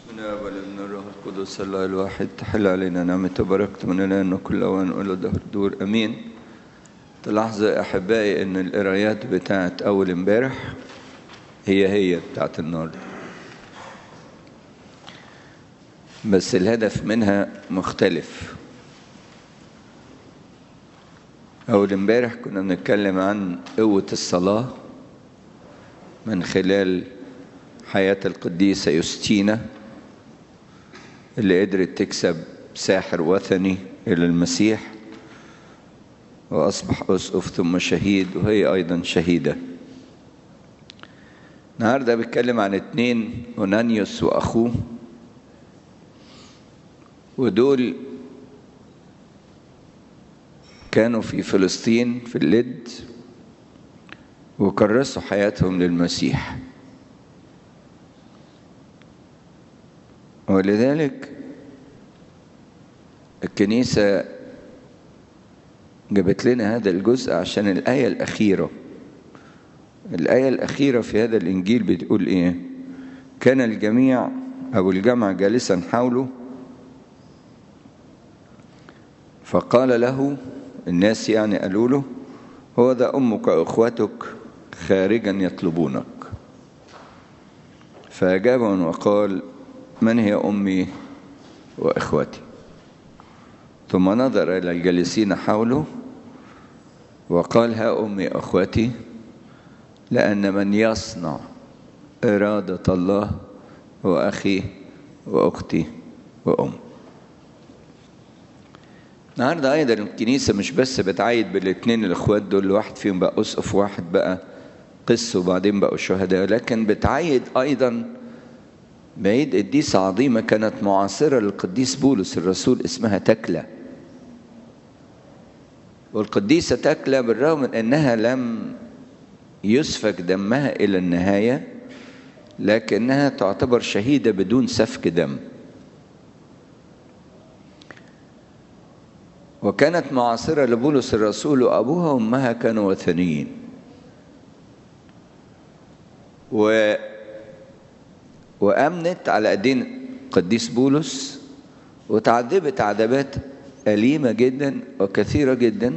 بسم الله والابن الروح القدس الله الواحد تحل علينا نعمة وبركة من الآن وكل أوان وإلى دهر دور أمين تلاحظوا يا أحبائي إن القرايات بتاعت أول امبارح هي هي بتاعت النهارده بس الهدف منها مختلف أول امبارح كنا بنتكلم عن قوة الصلاة من خلال حياة القديسة يوستينا اللي قدرت تكسب ساحر وثني إلى المسيح وأصبح أسقف ثم شهيد وهي أيضا شهيدة النهاردة بيتكلم عن اتنين أونانيوس وأخوه ودول كانوا في فلسطين في اللد وكرسوا حياتهم للمسيح ولذلك الكنيسة جابت لنا هذا الجزء عشان الآية الأخيرة الآية الأخيرة في هذا الإنجيل بتقول إيه كان الجميع أو الجمع جالسا حوله فقال له الناس يعني قالوا له هو ذا أمك وإخوتك خارجا يطلبونك فأجابهم وقال من هي أمي وإخوتي ثم نظر إلى الجالسين حوله وقال ها أمي أخوتي لأن من يصنع إرادة الله هو أخي وأختي وأم النهارده أيضا الكنيسة مش بس بتعيد بالاثنين الإخوات دول واحد فيهم بقى أسقف واحد بقى قس وبعدين بقوا شهداء لكن بتعيد أيضا بعيد قديسة عظيمة كانت معاصرة للقديس بولس الرسول اسمها تكلة والقديسة تكلة بالرغم من أنها لم يسفك دمها إلى النهاية لكنها تعتبر شهيدة بدون سفك دم وكانت معاصرة لبولس الرسول وأبوها وأمها كانوا وثنيين و وأمنت على أيدين قديس بولس وتعذبت عذابات أليمة جدا وكثيرة جدا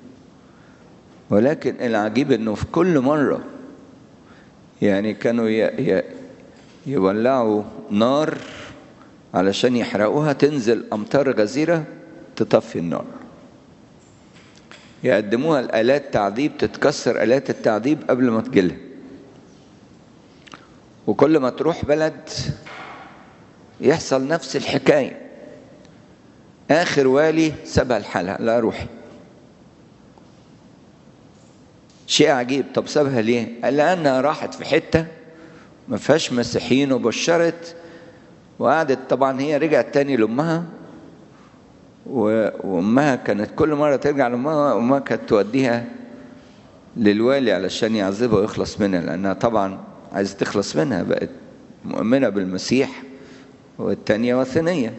ولكن العجيب أنه في كل مرة يعني كانوا ي... ي... يولعوا نار علشان يحرقوها تنزل أمطار غزيرة تطفي النار يقدموها الآلات تعذيب تتكسر آلات التعذيب قبل ما تجيلها وكل ما تروح بلد يحصل نفس الحكاية آخر والي سابها الحالة لا روحي شيء عجيب طب سابها ليه؟ قال لأنها راحت في حتة ما فيهاش مسيحيين وبشرت وقعدت طبعا هي رجعت تاني لأمها وأمها كانت كل مرة ترجع لأمها أمها كانت توديها للوالي علشان يعذبها ويخلص منها لأنها طبعا عايزة تخلص منها بقت مؤمنة بالمسيح والتانية وثنية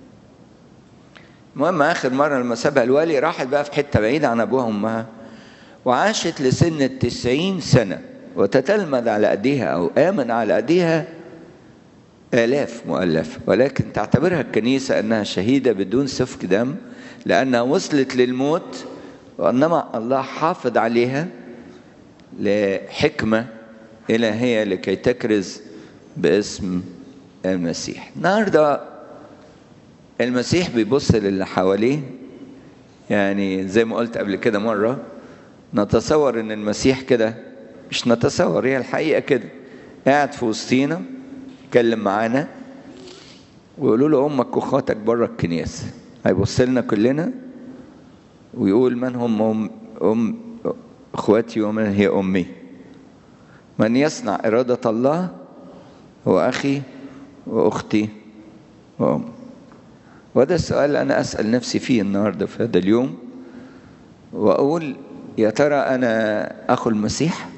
المهم آخر مرة لما سابها الوالي راحت بقى في حتة بعيدة عن أبوها وأمها وعاشت لسن التسعين سنة وتتلمذ على أيديها أو آمن على أيديها آلاف مؤلفة ولكن تعتبرها الكنيسة أنها شهيدة بدون سفك دم لأنها وصلت للموت وإنما الله حافظ عليها لحكمة إلهية لكي تكرز باسم المسيح النهاردة المسيح بيبص للي حواليه يعني زي ما قلت قبل كده مرة نتصور ان المسيح كده مش نتصور هي الحقيقة كده قاعد في وسطينا يتكلم معانا ويقولوا له امك واخواتك بره الكنيسة هيبص لنا كلنا ويقول من هم أم, أم اخواتي ومن هي امي من يصنع إرادة الله هو أخي وأختي وأم وهذا السؤال أنا أسأل نفسي فيه النهاردة في هذا اليوم وأقول يا ترى أنا أخو المسيح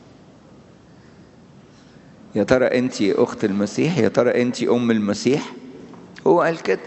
يا ترى أنت أخت المسيح يا ترى أنت أم المسيح هو قال كده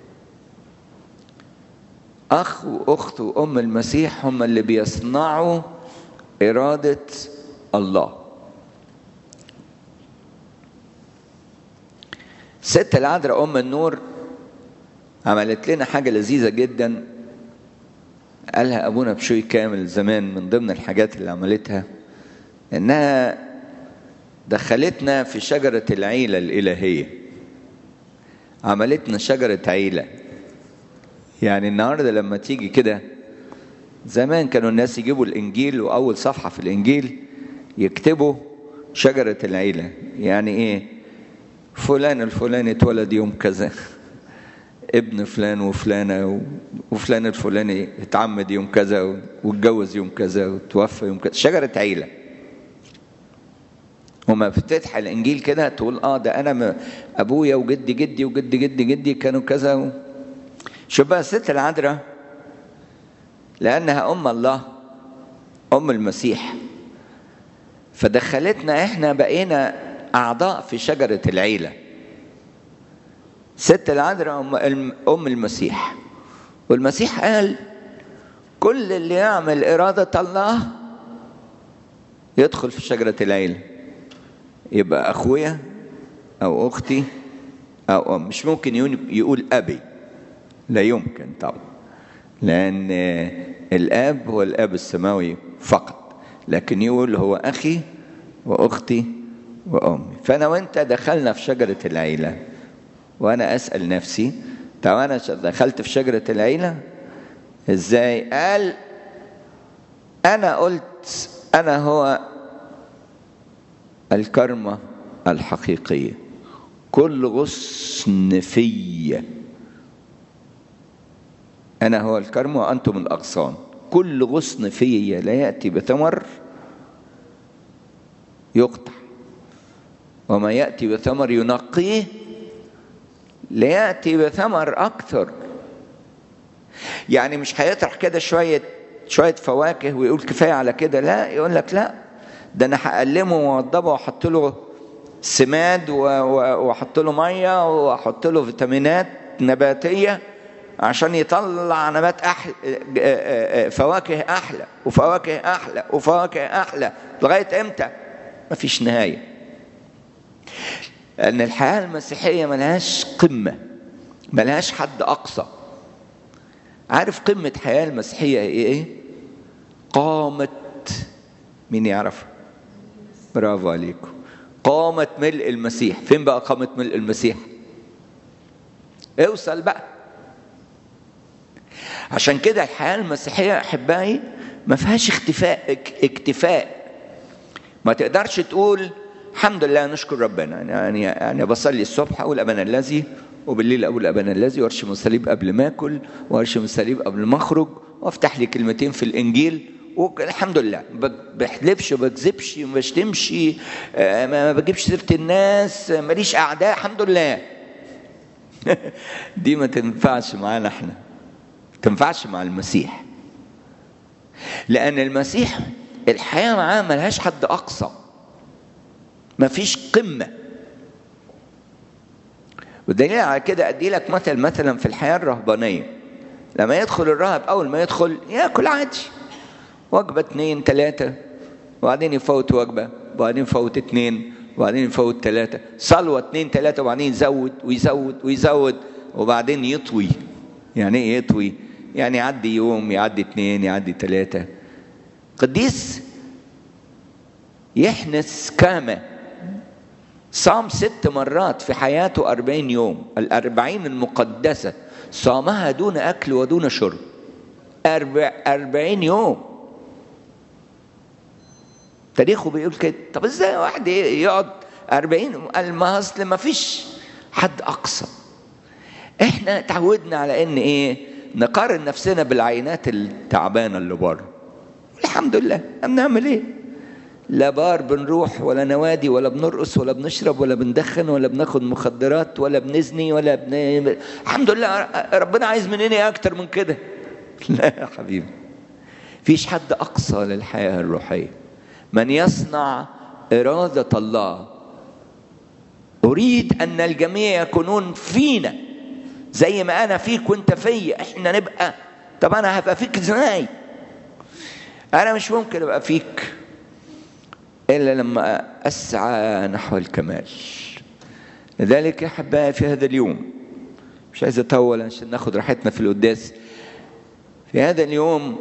أخ وأخت وأم المسيح هم اللي بيصنعوا إرادة الله ست العذراء ام النور عملت لنا حاجه لذيذه جدا قالها ابونا بشوي كامل زمان من ضمن الحاجات اللي عملتها انها دخلتنا في شجره العيله الالهيه عملتنا شجره عيله يعني النهارده لما تيجي كده زمان كانوا الناس يجيبوا الانجيل واول صفحه في الانجيل يكتبوا شجره العيله يعني ايه فلان الفلاني اتولد يوم كذا ابن فلان وفلانة وفلان الفلاني اتعمد يوم كذا واتجوز يوم كذا وتوفى يوم كذا شجرة عيلة وما بتفتح الانجيل كده تقول اه ده انا ابويا وجدي جدي وجدي جدي جدي كانوا كذا و... شوف بقى الست العذراء لانها ام الله ام المسيح فدخلتنا احنا بقينا اعضاء في شجره العيله ست العذراء ام المسيح والمسيح قال كل اللي يعمل اراده الله يدخل في شجره العيله يبقى اخويا او اختي او أم. مش ممكن يقول ابي لا يمكن طبعا لان الاب هو الاب السماوي فقط لكن يقول هو اخي واختي وامي فانا وانت دخلنا في شجره العيله وانا اسال نفسي طب انا دخلت في شجره العيله ازاي قال انا قلت انا هو الكرمه الحقيقيه كل غصن في انا هو الكرم وانتم الاغصان كل غصن في لا ياتي بثمر يقطع وما ياتي بثمر ينقيه لياتي بثمر اكثر يعني مش هيطرح كده شويه شويه فواكه ويقول كفايه على كده لا يقول لك لا ده انا هقلمه واوضبه واحط له سماد واحط له ميه واحط له فيتامينات نباتيه عشان يطلع نبات احلى فواكه احلى وفواكه احلى وفواكه احلى لغايه امتى مفيش نهايه ان الحياه المسيحيه ملهاش قمه ملهاش حد اقصى عارف قمه الحياه المسيحيه هي ايه قامت مين يعرف برافو عليكم قامت ملء المسيح فين بقى قامت ملء المسيح اوصل بقى عشان كده الحياه المسيحيه احبائي ما فيهاش اختفاء اكتفاء ما تقدرش تقول الحمد لله نشكر ربنا يعني يعني بصلي الصبح اقول ابانا الذي وبالليل اقول ابانا الذي وارشم الصليب قبل ما اكل وارشم الصليب قبل ما اخرج وافتح لي كلمتين في الانجيل والحمد لله ما بحلفش ما بكذبش ما بشتمش ما بجيبش سيره الناس ماليش اعداء الحمد لله دي ما تنفعش معانا احنا ما تنفعش مع المسيح لان المسيح الحياه معاه ملهاش حد اقصى مفيش قمه والدليل على كده ادي لك مثل مثلا في الحياه الرهبانيه لما يدخل الراهب اول ما يدخل ياكل عادي وجبه اتنين تلاته وبعدين يفوت وجبه وبعدين يفوت اتنين وبعدين يفوت تلاته صلوه اتنين تلاته وبعدين يزود ويزود ويزود وبعدين يطوي يعني ايه يطوي؟ يعني يعدي يوم يعدي اتنين يعدي تلاته قديس يحنس كامة صام ست مرات في حياته أربعين يوم الأربعين المقدسة صامها دون أكل ودون شرب أربع أربعين يوم تاريخه بيقول كده طب ازاي واحد يقعد أربعين قال ما أصل ما فيش حد أقصى احنا تعودنا على ان ايه نقارن نفسنا بالعينات التعبانه اللي بره الحمد لله بنعمل ايه لا بار بنروح ولا نوادي ولا بنرقص ولا بنشرب ولا بندخن ولا بناخد مخدرات ولا بنزني ولا بن... الحمد لله ربنا عايز مننا اكتر من كده لا يا حبيبي فيش حد اقصى للحياه الروحيه من يصنع اراده الله اريد ان الجميع يكونون فينا زي ما انا فيك وانت فيا احنا نبقى طب انا هبقى فيك ازاي انا مش ممكن ابقى فيك الا لما اسعى نحو الكمال لذلك يا احبائي في هذا اليوم مش عايز اطول عشان ناخد راحتنا في القداس في هذا اليوم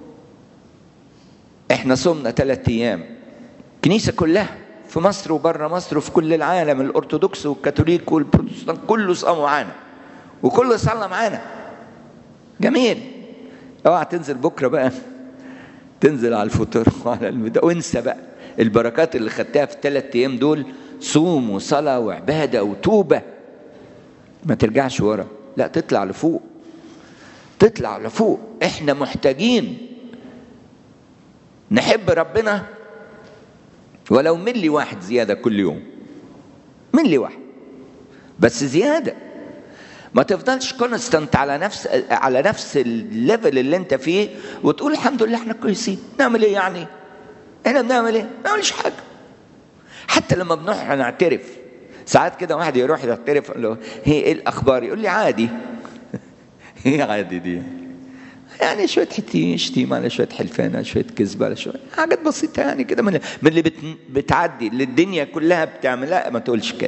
احنا صمنا ثلاث ايام الكنيسه كلها في مصر وبره مصر وفي كل العالم الارثوذكس والكاثوليك والبروتستانت كله صاموا معانا وكله صلى معانا جميل اوعى تنزل بكره بقى تنزل على الفطور وعلى المدا وانسى بقى البركات اللي خدتها في الثلاث ايام دول صوم وصلاه وعباده وتوبه ما ترجعش ورا لا تطلع لفوق تطلع لفوق احنا محتاجين نحب ربنا ولو ملي واحد زيادة كل يوم ملي واحد بس زيادة ما تفضلش كونستنت على نفس على نفس الليفل اللي انت فيه وتقول الحمد لله احنا كويسين نعمل ايه يعني احنا بنعمل ايه ما نعملش حاجه حتى لما بنروح نعترف ساعات كده واحد يروح يعترف يقول له هي ايه الاخبار يقول لي عادي ايه عادي دي يعني شويه حتين شتيمه على شويه حلفان على شويه كذب على شويه حاجات بسيطه يعني كده من, من اللي بت... بتعدي اللي الدنيا كلها بتعمل لا ما تقولش كده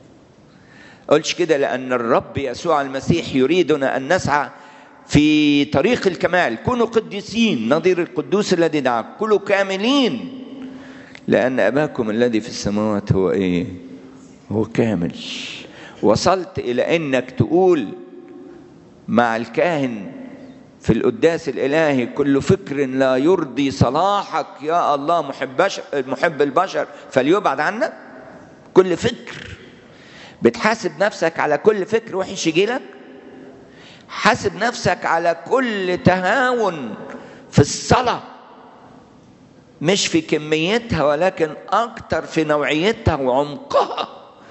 قلش كده لأن الرب يسوع المسيح يريدنا أن نسعى في طريق الكمال كونوا قديسين نظير القدوس الذي دعاكم كونوا كاملين لأن أباكم الذي في السماوات هو إيه هو كامل وصلت إلى أنك تقول مع الكاهن في القداس الإلهي كل فكر لا يرضي صلاحك يا الله محب, محب البشر فليبعد عنك كل فكر بتحاسب نفسك على كل فكر وحش يجيلك حاسب نفسك على كل تهاون في الصلاة مش في كميتها ولكن أكتر في نوعيتها وعمقها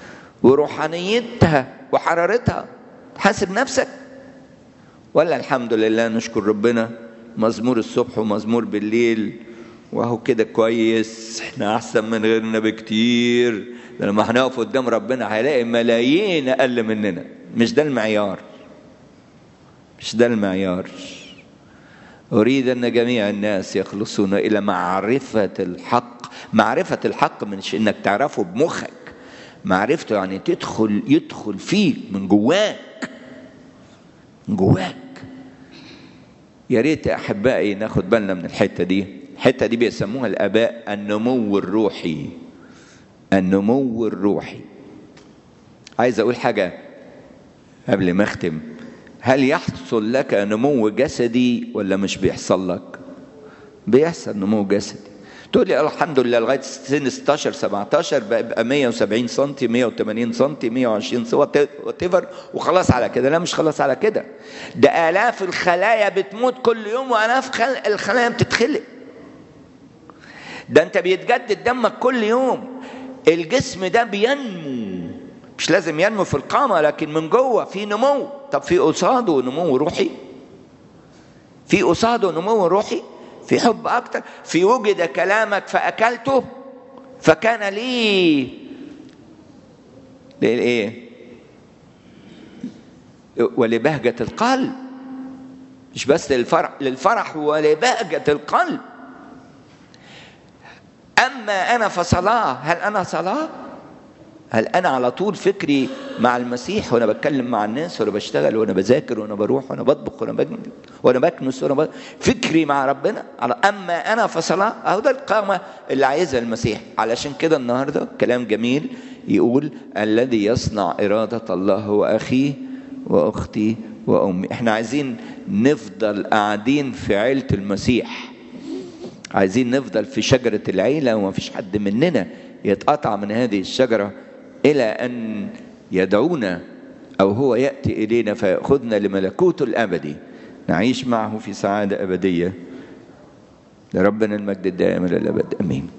وروحانيتها وحرارتها حاسب نفسك ولا الحمد لله نشكر ربنا مزمور الصبح ومزمور بالليل وهو كده كويس احنا احسن من غيرنا بكتير لما هنقف قدام ربنا هيلاقي ملايين اقل مننا مش ده المعيار مش ده المعيار اريد ان جميع الناس يخلصون الى معرفه الحق معرفه الحق مش انك تعرفه بمخك معرفته يعني تدخل يدخل فيك من جواك من جواك يا ريت احبائي ناخد بالنا من الحته دي الحته دي بيسموها الاباء النمو الروحي النمو الروحي عايز اقول حاجه قبل ما اختم هل يحصل لك نمو جسدي ولا مش بيحصل لك بيحصل نمو جسدي تقول لي الحمد لله لغايه سن 16 17 بقى 170 سم 180 سم 120 سم وات وخلاص على كده لا مش خلاص على كده ده الاف الخلايا بتموت كل يوم والاف خل... الخلايا بتتخلق ده انت بيتجدد دمك كل يوم الجسم ده بينمو مش لازم ينمو في القامه لكن من جوه في نمو طب في قصاده نمو روحي في قصاده نمو روحي في حب اكتر في وجد كلامك فاكلته فكان لي للايه ولبهجة القلب مش بس للفرح للفرح ولبهجة القلب أما أنا فصلاة هل أنا صلاة؟ هل أنا على طول فكري مع المسيح وأنا بتكلم مع الناس وأنا بشتغل وأنا بذاكر وأنا بروح وأنا بطبخ وأنا بجنب وأنا بكنس وأنا ب... فكري مع ربنا على أما أنا فصلاة أهو ده القامة اللي عايزها المسيح علشان كده النهاردة كلام جميل يقول الذي يصنع إرادة الله هو أخي وأختي وأمي إحنا عايزين نفضل قاعدين في عيلة المسيح عايزين نفضل في شجرة العيلة وما فيش حد مننا يتقطع من هذه الشجرة إلى أن يدعونا أو هو يأتي إلينا فيأخذنا لملكوته الأبدي نعيش معه في سعادة أبدية لربنا المجد الدائم إلى الأبد أمين